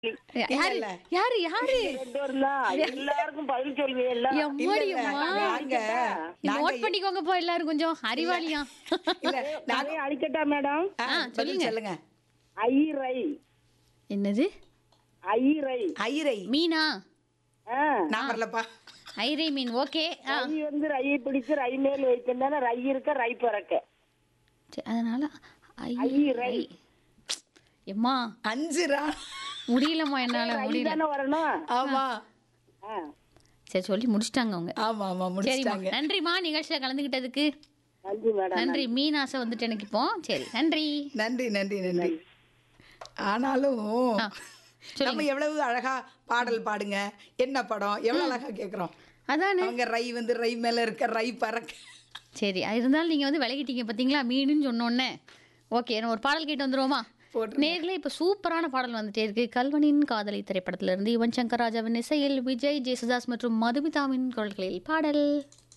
யாரு இல்ல. யாரு யாரு ரெண்டு பேரும் தான் எல்லாருக்கும் பதில் சொல்லுவீங்க எல்லாம் எம்மாடி இல்ல, அம்மா நாங்க நாங்க நோட் பண்ணிக்கோங்க போ எல்லாரும் கொஞ்சம் அறிவாளியா இல்ல நாங்க அதையும் அழிக்கட்டா மேடம் ஆ, ஆ, பதில் சொல்லுங்க. சொல்லுங்க ஐரை என்னது ஐரை ஐரை மீனா ஆ நான் வரலப்பா ஐரே மீன் ஓகே ஆ ரை வந்து ரையை பிடிச்சு ரை மேல் வைத்திருந்தானே ரை இருக்க ரை பிறக்க சரி, அதனால ஐ ஐரை. ஐ. எம்மா அஞ்சுரா முடியலம்மா என்னால ரை முடியல தானே வரணும் ஆமா ஆ சரி சொல்லி முடிச்சிட்டாங்க அவங்க ஆமா ஆமா சரிம்மா முடிச்சிட்டாங்க நன்றிம்மா நிகழ்ச்சியில கலந்துகிட்டதுக்கு நன்றி மேடம் நன்றி மீன் ஆசை வந்துட்டு எனக்கு இப்போ சரி நன்றி நன்றி நன்றி நன்றி ஆனாலும் ஆ, நம்ம எவ்வளவு அழகா பாடல் பாடுங்க என்ன படம் எவ்வளவு அழகா கேக்குறோம் அதானே அவங்க ரை வந்து ரை மேல இருக்க ரை பறக்க சரி அது இருந்தாலும் நீங்க வந்து விலகிட்டீங்க பாத்தீங்களா மீனுன்னு சொன்னோன்னே ஓகே நம்ம ஒரு பாடல் கேட்டு வந்துருவோமா போட்டுருங்க. நேர்ல இப்ப சூப்பரான பாடல் வந்துட்டே இருக்கு கல்வனின் காதலி திரைப்படத்துல இருந்து யுவன் சங்கர் ராஜாவின் இசையில் விஜய் ஜெயசுதாஸ் மற்றும் மதுமிதாவின் குரல்களில் பாடல்